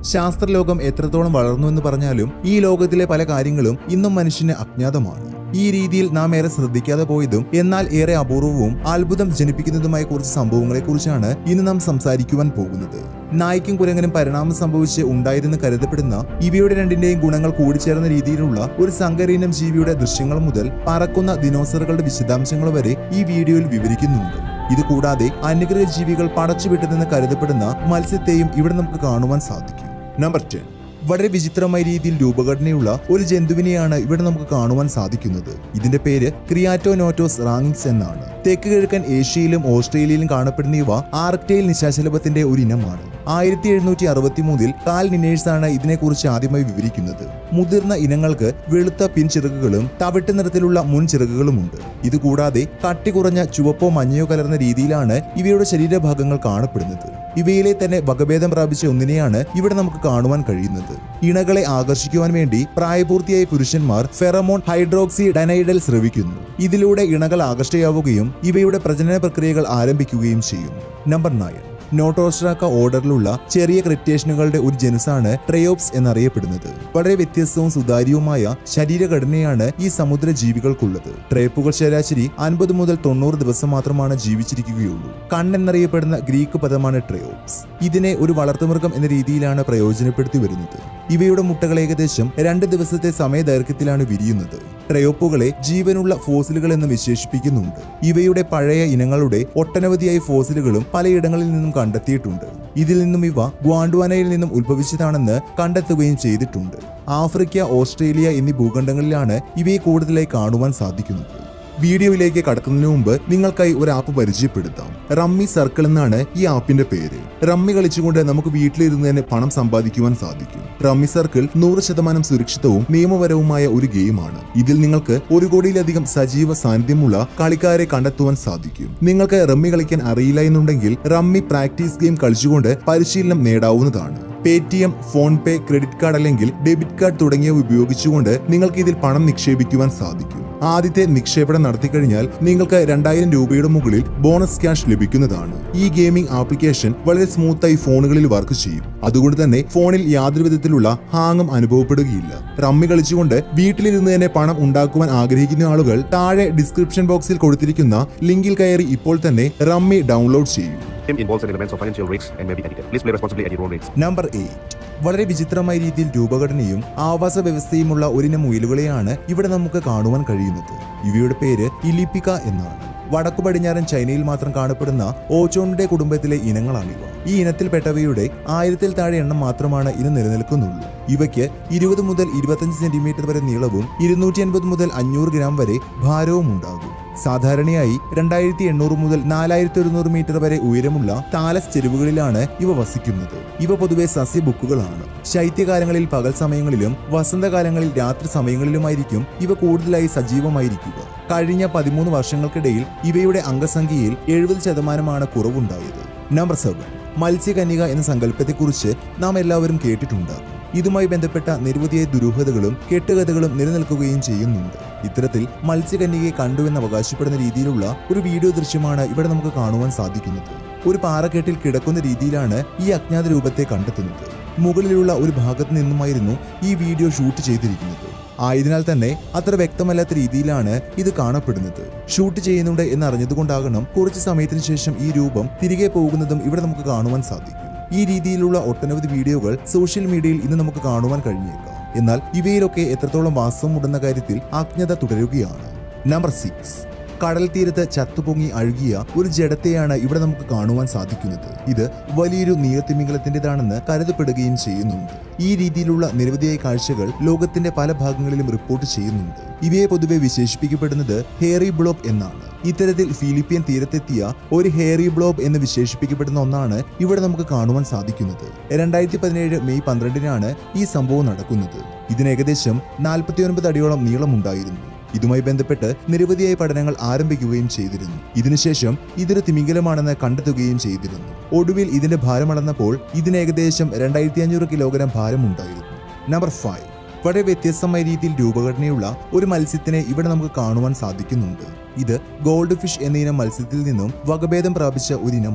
ശാസ്ത്രലോകം എത്രത്തോളം വളർന്നു എന്ന് പറഞ്ഞാലും ഈ ലോകത്തിലെ പല കാര്യങ്ങളും ഇന്നും മനുഷ്യന് അജ്ഞാതമാണ് ഈ രീതിയിൽ നാം ഏറെ ശ്രദ്ധിക്കാതെ പോയതും എന്നാൽ ഏറെ അപൂർവവും അത്ഭുതം ജനിപ്പിക്കുന്നതുമായ കുറച്ച് സംഭവങ്ങളെക്കുറിച്ചാണ് ഇന്ന് നാം സംസാരിക്കുവാൻ പോകുന്നത് നായ്ക്കും കുരങ്ങനും പരിണാമം സംഭവിച്ച് ഉണ്ടായതെന്ന് കരുതപ്പെടുന്ന ഇവയുടെ രണ്ടിന്റെയും ഗുണങ്ങൾ കൂടിച്ചേർന്ന രീതിയിലുള്ള ഒരു സങ്കരീനം ജീവിയുടെ ദൃശ്യങ്ങൾ മുതൽ പറക്കുന്ന ദിനോസറുകളുടെ വിശദാംശങ്ങൾ വരെ ഈ വീഡിയോയിൽ വിവരിക്കുന്നുണ്ട് ഇത് കൂടാതെ അന്യഗ്രഹ ജീവികൾ പടച്ചുവിട്ടതെന്ന് കരുതപ്പെടുന്ന മത്സ്യത്തെയും ഇവിടെ നമുക്ക് കാണുവാൻ സാധിക്കും നമ്പർ ടെൻ വളരെ വിചിത്രമായ രീതിയിൽ രൂപഘടനയുള്ള ഒരു ജന്തുവിനെയാണ് ഇവിടെ നമുക്ക് കാണുവാൻ സാധിക്കുന്നത് ഇതിന്റെ പേര് ക്രിയാറ്റോനോറ്റോസ് റാങ്ങിക്സ് എന്നാണ് തെക്ക് കിഴക്കൻ ഏഷ്യയിലും ഓസ്ട്രേലിയയിലും കാണപ്പെടുന്ന ഇവ ആർക്ടൈൽ നിശാശലഭത്തിന്റെ ഒരു ഇനമാണ് ആയിരത്തി എഴുന്നൂറ്റി അറുപത്തി മൂന്നിൽ കാൽ നിനേഴ്സാണ് ഇതിനെക്കുറിച്ച് ആദ്യമായി വിവരിക്കുന്നത് മുതിർന്ന ഇനങ്ങൾക്ക് വെളുത്ത പിൻചിറകുകളും തവിട്ട് നിറത്തിലുള്ള മുൻചിറകുകളുമുണ്ട് ഇതുകൂടാതെ കട്ടി കുറഞ്ഞ ചുവപ്പോ മഞ്ഞയോ കലർന്ന രീതിയിലാണ് ഇവയുടെ ശരീരഭാഗങ്ങൾ കാണപ്പെടുന്നത് ഇവയിലെ തന്നെ വകഭേദം പ്രാപിച്ച ഒന്നിനെയാണ് ഇവിടെ നമുക്ക് കാണുവാൻ കഴിയുന്നത് ഇണകളെ ആകർഷിക്കുവാൻ വേണ്ടി പ്രായപൂർത്തിയായ പുരുഷന്മാർ ഫെറമോൺ ഹൈഡ്രോക്സി ഡനൈഡൽ സ്രവിക്കുന്നു ഇതിലൂടെ ഇണകൾ ആകർഷയാവുകയും ഇവയുടെ പ്രജനന പ്രക്രിയകൾ ആരംഭിക്കുകയും ചെയ്യും നമ്പർ നയൻ നോട്ടോസ്ട്രാക്ക ഓർഡറിലുള്ള ചെറിയ ക്രിറ്റേഷനുകളുടെ ഒരു ജനുസാണ് ട്രയോപ്സ് എന്നറിയപ്പെടുന്നത് വളരെ വ്യത്യസ്തവും സുതാര്യവുമായ ശരീരഘടനയാണ് ഈ സമുദ്ര ജീവികൾക്കുള്ളത് ട്രേപ്പുകൾ ശരാശരി അൻപത് മുതൽ തൊണ്ണൂറ് ദിവസം മാത്രമാണ് ജീവിച്ചിരിക്കുകയുള്ളൂ കണ്ണെന്നറിയപ്പെടുന്ന ഗ്രീക്ക് പദമാണ് ട്രയോപ്സ് ഇതിനെ ഒരു വളർത്തുമൃഗം എന്ന രീതിയിലാണ് പ്രയോജനപ്പെടുത്തി വരുന്നത് ഇവയുടെ മുട്ടകൾ ഏകദേശം രണ്ട് ദിവസത്തെ സമയദൈർഘ്യത്തിലാണ് വിരിയുന്നത് ട്രയോപ്പുകളെ ജീവനുള്ള ഫോസിലുകൾ എന്ന് വിശേഷിപ്പിക്കുന്നുണ്ട് ഇവയുടെ പഴയ ഇനങ്ങളുടെ ഒട്ടനവധിയായ ഫോസിലുകളും പലയിടങ്ങളിൽ നിന്നും കണ്ടെത്തിയിട്ടുണ്ട് ഇതിൽ നിന്നും ഇവ ഗ്വാണ്ടുവാനയിൽ നിന്നും ഉത്ഭവിച്ചതാണെന്ന് കണ്ടെത്തുകയും ചെയ്തിട്ടുണ്ട് ആഫ്രിക്ക ഓസ്ട്രേലിയ എന്നീ ഭൂഖണ്ഡങ്ങളിലാണ് ഇവയെ കൂടുതലായി കാണുവാൻ സാധിക്കുന്നത് വീഡിയോയിലേക്ക് കടക്കുന്നതിന് മുമ്പ് നിങ്ങൾക്കായി ഒരു ആപ്പ് പരിചയപ്പെടുത്താം റമ്മി സർക്കിൾ എന്നാണ് ഈ ആപ്പിന്റെ പേര് റമ്മി കളിച്ചുകൊണ്ട് നമുക്ക് വീട്ടിലിരുന്ന് തന്നെ പണം സമ്പാദിക്കുവാൻ സാധിക്കും റമ്മി സർക്കിൾ നൂറ് ശതമാനം സുരക്ഷിതവും നിയമപരവുമായ ഒരു ഗെയിമാണ് ഇതിൽ നിങ്ങൾക്ക് ഒരു കോടിയിലധികം സജീവ സാന്നിധ്യമുള്ള കളിക്കാരെ കണ്ടെത്തുവാൻ സാധിക്കും നിങ്ങൾക്ക് റമ്മി കളിക്കാൻ അറിയില്ല എന്നുണ്ടെങ്കിൽ റമ്മി പ്രാക്ടീസ് ഗെയിം കളിച്ചുകൊണ്ട് പരിശീലനം നേടാവുന്നതാണ് Paytm PhonePe credit card അല്ലെങ്കിൽ ഡെബിറ്റ് കാർഡ് തുടങ്ങിയവ ഉപയോഗിച്ചുകൊണ്ട് നിങ്ങൾക്ക് ഇതിൽ പണം നിക്ഷേപിക്കുവാൻ സാധിക്കും ആദ്യത്തെ നിക്ഷേപണം നടത്തിക്കഴിഞ്ഞാൽ നിങ്ങൾക്ക് രണ്ടായിരം രൂപയുടെ മുകളിൽ ബോണസ് ക്യാഷ് ലഭിക്കുന്നതാണ് ഈ ഗെയിമിംഗ് ആപ്ലിക്കേഷൻ വളരെ സ്മൂത്തായി ഫോണുകളിൽ വർക്ക് ചെയ്യും അതുകൊണ്ട് തന്നെ ഫോണിൽ യാതൊരു വിധത്തിലുള്ള ഹാങ്ങും അനുഭവപ്പെടുകയില്ല റമ്മി കളിച്ചുകൊണ്ട് വീട്ടിലിരുന്ന് തന്നെ പണം ഉണ്ടാക്കുവാൻ ആഗ്രഹിക്കുന്ന ആളുകൾ താഴെ ഡിസ്ക്രിപ്ഷൻ ബോക്സിൽ കൊടുത്തിരിക്കുന്ന ലിങ്കിൽ കയറി ഇപ്പോൾ തന്നെ റമ്മി ഡൗൺലോഡ് ചെയ്യും Game involves an elements of financial risks and may be addictive. Please play responsibly at your own risk. Number eight വളരെ വിചിത്രമായ രീതിയിൽ രൂപഘടനയും ആവാസ വ്യവസ്ഥയുമുള്ള ഒരിനം മുയലുകളെയാണ് ഇവിടെ നമുക്ക് കാണുവാൻ കഴിയുന്നത് ഇവയുടെ പേര് ഇലിപ്പിക്ക എന്നാണ് വടക്കു പടിഞ്ഞാറൻ ചൈനയിൽ മാത്രം കാണപ്പെടുന്ന ഓച്ചോണിന്റെ കുടുംബത്തിലെ ഇനങ്ങളാണിവ ഈ ഇനത്തിൽപ്പെട്ടവയുടെ ആയിരത്തിൽ താഴെ എണ്ണം മാത്രമാണ് ഇന്ന് നിലനിൽക്കുന്നുള്ളൂ ഇവയ്ക്ക് ഇരുപത് മുതൽ ഇരുപത്തഞ്ച് സെന്റിമീറ്റർ വരെ നീളവും ഇരുന്നൂറ്റി അൻപത് മുതൽ അഞ്ഞൂറ് ഗ്രാം വരെ ഭാരവും ഉണ്ടാകും സാധാരണയായി രണ്ടായിരത്തി എണ്ണൂറ് മുതൽ നാലായിരത്തി ഒരുന്നൂറ് മീറ്റർ വരെ ഉയരമുള്ള താലസ് ചെരുവുകളിലാണ് ഇവ വസിക്കുന്നത് ഇവ പൊതുവെ സസ്യബുക്കുകളാണ് ശൈത്യകാലങ്ങളിൽ പകൽ സമയങ്ങളിലും വസന്തകാലങ്ങളിൽ രാത്രി സമയങ്ങളിലുമായിരിക്കും ഇവ കൂടുതലായി സജീവമായിരിക്കുക കഴിഞ്ഞ പതിമൂന്ന് വർഷങ്ങൾക്കിടയിൽ ഇവയുടെ അംഗസംഖ്യയിൽ എഴുപത് ശതമാനമാണ് കുറവുണ്ടായത് നമ്പർ സെവൻ മത്സ്യകന്യക എന്ന സങ്കല്പത്തെക്കുറിച്ച് നാം എല്ലാവരും കേട്ടിട്ടുണ്ടാകും ഇതുമായി ബന്ധപ്പെട്ട നിരവധിയായ ദുരൂഹതകളും കെട്ടുകഥകളും നിലനിൽക്കുകയും ചെയ്യുന്നുണ്ട് ഇത്തരത്തിൽ മത്സ്യകന്യകയെ കണ്ടുവെന്ന് അവകാശപ്പെടുന്ന രീതിയിലുള്ള ഒരു വീഡിയോ ദൃശ്യമാണ് ഇവിടെ നമുക്ക് കാണുവാൻ സാധിക്കുന്നത് ഒരു പാറക്കെട്ടിൽ കിടക്കുന്ന രീതിയിലാണ് ഈ അജ്ഞാത രൂപത്തെ കണ്ടെത്തുന്നത് മുകളിലുള്ള ഒരു ഭാഗത്ത് നിന്നുമായിരുന്നു ഈ വീഡിയോ ഷൂട്ട് ചെയ്തിരിക്കുന്നത് ആയതിനാൽ തന്നെ അത്ര വ്യക്തമല്ലാത്ത രീതിയിലാണ് ഇത് കാണപ്പെടുന്നത് ഷൂട്ട് ചെയ്യുന്നുണ്ട് എന്ന് അറിഞ്ഞതുകൊണ്ടാകണം കുറച്ച് സമയത്തിന് ശേഷം ഈ രൂപം തിരികെ പോകുന്നതും ഇവിടെ നമുക്ക് കാണുവാൻ സാധിക്കും ഈ രീതിയിലുള്ള ഒട്ടനവധി വീഡിയോകൾ സോഷ്യൽ മീഡിയയിൽ ഇന്ന് നമുക്ക് കാണുവാൻ കഴിഞ്ഞേക്കാം എന്നാൽ ഇവയിലൊക്കെ എത്രത്തോളം വാസ്തവമുണ്ടെന്ന കാര്യത്തിൽ അജ്ഞത തുടരുകയാണ് നമ്പർ സിക്സ് കടൽ തീരത്ത് ചത്തുപൊങ്ങി അഴുകിയ ഒരു ജഡത്തെയാണ് ഇവിടെ നമുക്ക് കാണുവാൻ സാധിക്കുന്നത് ഇത് വലിയൊരു നീലത്തിമിംഗലത്തിൻ്റെതാണെന്ന് കരുതപ്പെടുകയും ചെയ്യുന്നുണ്ട് ഈ രീതിയിലുള്ള നിരവധിയായ കാഴ്ചകൾ ലോകത്തിന്റെ പല ഭാഗങ്ങളിലും റിപ്പോർട്ട് ചെയ്യുന്നുണ്ട് ഇവയെ പൊതുവെ വിശേഷിപ്പിക്കപ്പെടുന്നത് ഹേറി ബ്ലോബ് എന്നാണ് ഇത്തരത്തിൽ ഫിലിപ്പിയൻ തീരത്തെത്തിയ ഒരു ഹേറി ബ്ലോബ് എന്ന് വിശേഷിപ്പിക്കപ്പെടുന്ന ഒന്നാണ് ഇവിടെ നമുക്ക് കാണുവാൻ സാധിക്കുന്നത് രണ്ടായിരത്തി പതിനേഴ് മെയ് പന്ത്രണ്ടിനാണ് ഈ സംഭവം നടക്കുന്നത് ഇതിന് ഏകദേശം നാൽപ്പത്തിയൊൻപത് അടിയോളം നീളമുണ്ടായിരുന്നു ഇതുമായി ബന്ധപ്പെട്ട് നിരവധിയായ പഠനങ്ങൾ ആരംഭിക്കുകയും ചെയ്തിരുന്നു ഇതിനുശേഷം ഇതൊരു തിമിംഗലമാണെന്ന് കണ്ടെത്തുകയും ചെയ്തിരുന്നു ഒടുവിൽ ഇതിന്റെ ഭാരമളന്നപ്പോൾ ഇതിന് ഏകദേശം രണ്ടായിരത്തി അഞ്ഞൂറ് കിലോഗ്രാം ഭാരമുണ്ടായിരുന്നു നമ്പർ ഫൈവ് വളരെ വ്യത്യസ്തമായ രീതിയിൽ രൂപഘടനയുള്ള ഒരു മത്സ്യത്തിനെ ഇവിടെ നമുക്ക് കാണുവാൻ സാധിക്കുന്നുണ്ട് ഇത് ഗോൾഡ് ഫിഷ് എന്ന ഇനം മത്സ്യത്തിൽ നിന്നും വകഭേദം പ്രാപിച്ച ഒരു ഇനമാണ്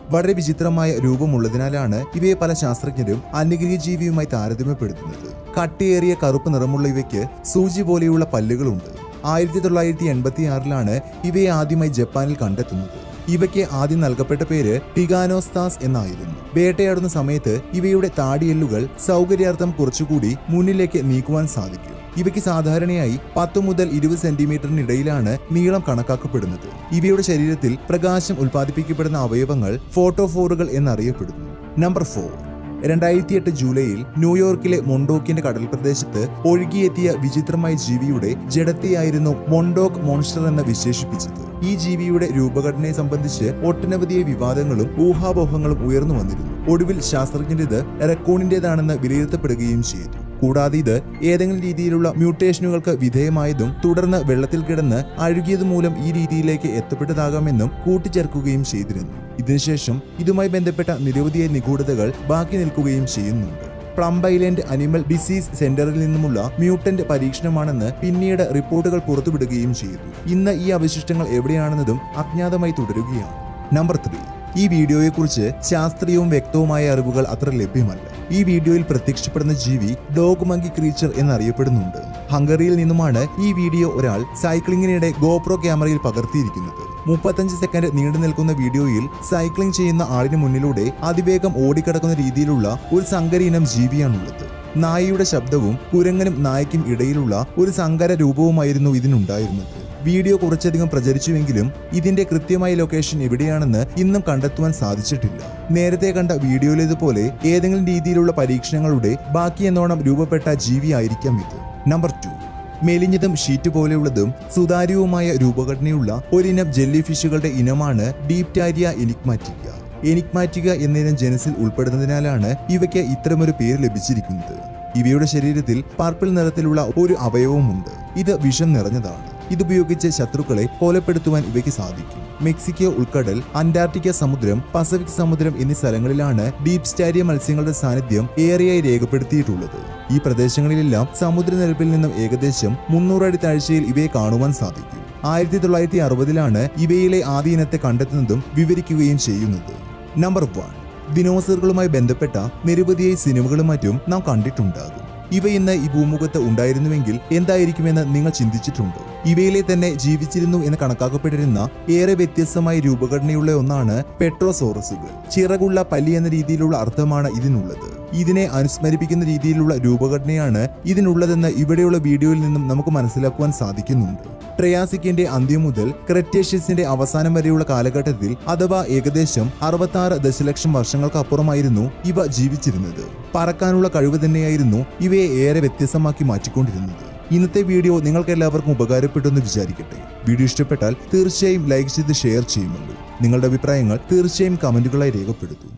വളരെ വിചിത്രമായ രൂപമുള്ളതിനാലാണ് ഇവയെ പല ശാസ്ത്രജ്ഞരും അന്യഗ്രഹ ജീവിയുമായി താരതമ്യപ്പെടുത്തുന്നത് കട്ടിയേറിയ കറുപ്പ് നിറമുള്ള ഇവയ്ക്ക് സൂചി പോലെയുള്ള പല്ലുകളുണ്ട് ആയിരത്തി തൊള്ളായിരത്തി എൺപത്തി ആറിലാണ് ഇവയെ ആദ്യമായി ജപ്പാനിൽ കണ്ടെത്തുന്നത് ഇവയ്ക്ക് ആദ്യം നൽകപ്പെട്ട പേര് ടിഗാനോസ്താസ് എന്നായിരുന്നു വേട്ടയാടുന്ന സമയത്ത് ഇവയുടെ താടിയെല്ലുകൾ സൗകര്യാർത്ഥം കുറച്ചുകൂടി മുന്നിലേക്ക് നീക്കുവാൻ സാധിക്കും ഇവയ്ക്ക് സാധാരണയായി പത്ത് മുതൽ ഇരുപത് സെന്റിമീറ്ററിനിടയിലാണ് നീളം കണക്കാക്കപ്പെടുന്നത് ഇവയുടെ ശരീരത്തിൽ പ്രകാശം ഉൽപ്പാദിപ്പിക്കപ്പെടുന്ന അവയവങ്ങൾ ഫോട്ടോഫോറുകൾ എന്നറിയപ്പെടുന്നു നമ്പർ ഫോർ രണ്ടായിരത്തി എട്ട് ജൂലൈയിൽ ന്യൂയോർക്കിലെ മൊണ്ടോക്കിന്റെ കടൽ പ്രദേശത്ത് ഒഴുകിയെത്തിയ വിചിത്രമായ ജീവിയുടെ ജഡത്തെയായിരുന്നു മൊണ്ടോക്ക് മോൺസ്റ്റർ എന്ന് വിശേഷിപ്പിച്ചത് ഈ ജീവിയുടെ രൂപഘടനയെ സംബന്ധിച്ച് ഒട്ടനവധി വിവാദങ്ങളും ഊഹാപോഹങ്ങളും ഉയർന്നു വന്നിരുന്നു ഒടുവിൽ ശാസ്ത്രജ്ഞരിത് റെക്കോണിന്റേതാണെന്ന് വിലയിരുത്തപ്പെടുകയും ചെയ്തു കൂടാതെ ഇത് ഏതെങ്കിലും രീതിയിലുള്ള മ്യൂട്ടേഷനുകൾക്ക് വിധേയമായതും തുടർന്ന് വെള്ളത്തിൽ കിടന്ന് അഴുകിയത് മൂലം ഈ രീതിയിലേക്ക് എത്തപ്പെട്ടതാകാമെന്നും കൂട്ടിച്ചേർക്കുകയും ചെയ്തിരുന്നു ഇതിനുശേഷം ഇതുമായി ബന്ധപ്പെട്ട നിരവധിയായ നിഗൂഢതകൾ ബാക്കി നിൽക്കുകയും ചെയ്യുന്നുണ്ട് പ്ലംബ് ഐലൻഡ് അനിമൽ ഡിസീസ് സെന്ററിൽ നിന്നുമുള്ള മ്യൂട്ടന്റ് പരീക്ഷണമാണെന്ന് പിന്നീട് റിപ്പോർട്ടുകൾ പുറത്തുവിടുകയും ചെയ്തു ഇന്ന് ഈ അവശിഷ്ടങ്ങൾ എവിടെയാണെന്നതും അജ്ഞാതമായി തുടരുകയാണ് നമ്പർ ത്രീ ഈ വീഡിയോയെക്കുറിച്ച് ശാസ്ത്രീയവും വ്യക്തവുമായ അറിവുകൾ അത്ര ലഭ്യമല്ല ഈ വീഡിയോയിൽ പ്രത്യക്ഷപ്പെടുന്ന ജീവി ഡോഗ് മങ്കി ക്രീച്ചർ എന്നറിയപ്പെടുന്നുണ്ട് ഹംഗറിയിൽ നിന്നുമാണ് ഈ വീഡിയോ ഒരാൾ സൈക്ലിങ്ങിനിടെ ഗോപ്രോ ക്യാമറയിൽ പകർത്തിയിരിക്കുന്നത് മുപ്പത്തഞ്ച് സെക്കൻഡ് നീണ്ടു നിൽക്കുന്ന വീഡിയോയിൽ സൈക്ലിംഗ് ചെയ്യുന്ന ആളിന് മുന്നിലൂടെ അതിവേഗം ഓടിക്കിടക്കുന്ന രീതിയിലുള്ള ഒരു സങ്കര ഇനം ജീവിയാണുള്ളത് നായയുടെ ശബ്ദവും കുരങ്ങനും നായയ്ക്കും ഇടയിലുള്ള ഒരു സങ്കര രൂപവുമായിരുന്നു ഇതിനുണ്ടായിരുന്നത് വീഡിയോ കുറച്ചധികം പ്രചരിച്ചുവെങ്കിലും ഇതിന്റെ കൃത്യമായ ലൊക്കേഷൻ എവിടെയാണെന്ന് ഇന്നും കണ്ടെത്തുവാൻ സാധിച്ചിട്ടില്ല നേരത്തെ കണ്ട വീഡിയോയിലേതുപോലെ ഏതെങ്കിലും രീതിയിലുള്ള പരീക്ഷണങ്ങളുടെ ബാക്കി എന്നോണം രൂപപ്പെട്ട ജീവിയായിരിക്കാം ഇത് നമ്പർ ടു മെലിഞ്ഞതും ഷീറ്റ് പോലെയുള്ളതും സുതാര്യവുമായ രൂപഘടനയുള്ള ഒരിനം ജെല്ലി ഫിഷുകളുടെ ഇനമാണ് ഡീപ്റ്റാരിയ എനിക്മാറ്റിക്ക എനിക്മാറ്റിക്ക എന്നിനം ജനസിൽ ഉൾപ്പെടുന്നതിനാലാണ് ഇവയ്ക്ക് ഇത്തരമൊരു പേര് ലഭിച്ചിരിക്കുന്നത് ഇവയുടെ ശരീരത്തിൽ പർപ്പിൾ നിറത്തിലുള്ള ഒരു അവയവമുണ്ട് ഇത് വിഷം നിറഞ്ഞതാണ് ഇതുപയോഗിച്ച് ശത്രുക്കളെ കൊലപ്പെടുത്തുവാൻ ഇവയ്ക്ക് സാധിക്കും മെക്സിക്കോ ഉൾക്കടൽ അന്റാർട്ടിക്ക സമുദ്രം പസഫിക് സമുദ്രം എന്നീ സ്ഥലങ്ങളിലാണ് ഡീപ് സ്റ്റാരിയ മത്സ്യങ്ങളുടെ സാന്നിധ്യം ഏറെയായി രേഖപ്പെടുത്തിയിട്ടുള്ളത് ഈ പ്രദേശങ്ങളിലെല്ലാം സമുദ്രനിരപ്പിൽ നിന്നും ഏകദേശം മുന്നൂറ് അടി താഴ്ചയിൽ ഇവയെ കാണുവാൻ സാധിക്കും ആയിരത്തി തൊള്ളായിരത്തി അറുപതിലാണ് ഇവയിലെ ആദ്യ ഇനത്തെ കണ്ടെത്തുന്നതും വിവരിക്കുകയും ചെയ്യുന്നത് നമ്പർ വൺ ദിനോസറുകളുമായി ബന്ധപ്പെട്ട നിരവധിയായി സിനിമകളും മറ്റും നാം കണ്ടിട്ടുണ്ടാകും ഇവ ഇന്ന് ഈ ഭൂമുഖത്ത് ഉണ്ടായിരുന്നുവെങ്കിൽ എന്തായിരിക്കുമെന്ന് നിങ്ങൾ ചിന്തിച്ചിട്ടുണ്ടോ ഇവയിലെ തന്നെ ജീവിച്ചിരുന്നു എന്ന് കണക്കാക്കപ്പെട്ടിരുന്ന ഏറെ വ്യത്യസ്തമായ രൂപഘടനയുള്ള ഒന്നാണ് പെട്രോസോറസുകൾ ചിറകുള്ള പല്ലി എന്ന രീതിയിലുള്ള അർത്ഥമാണ് ഇതിനുള്ളത് ഇതിനെ അനുസ്മരിപ്പിക്കുന്ന രീതിയിലുള്ള രൂപഘടനയാണ് ഇതിനുള്ളതെന്ന് ഇവിടെയുള്ള വീഡിയോയിൽ നിന്നും നമുക്ക് മനസ്സിലാക്കുവാൻ സാധിക്കുന്നുണ്ട് ട്രയാസിക്കിന്റെ അന്ത്യം മുതൽ ക്രെറ്റേഷ്യസിന്റെ അവസാനം വരെയുള്ള കാലഘട്ടത്തിൽ അഥവാ ഏകദേശം അറുപത്തി ദശലക്ഷം വർഷങ്ങൾക്കപ്പുറമായിരുന്നു ഇവ ജീവിച്ചിരുന്നത് പറക്കാനുള്ള കഴിവ് തന്നെയായിരുന്നു ഇവയെ ഏറെ വ്യത്യസ്തമാക്കി മാറ്റിക്കൊണ്ടിരുന്നത് ഇന്നത്തെ വീഡിയോ നിങ്ങൾക്ക് എല്ലാവർക്കും ഉപകാരപ്പെട്ടെന്ന് വിചാരിക്കട്ടെ വീഡിയോ ഇഷ്ടപ്പെട്ടാൽ തീർച്ചയായും ലൈക്ക് ചെയ്ത് ഷെയർ ചെയ്യുമല്ലോ നിങ്ങളുടെ അഭിപ്രായങ്ങൾ തീർച്ചയായും കമന്റുകളായി രേഖപ്പെടുത്തൂ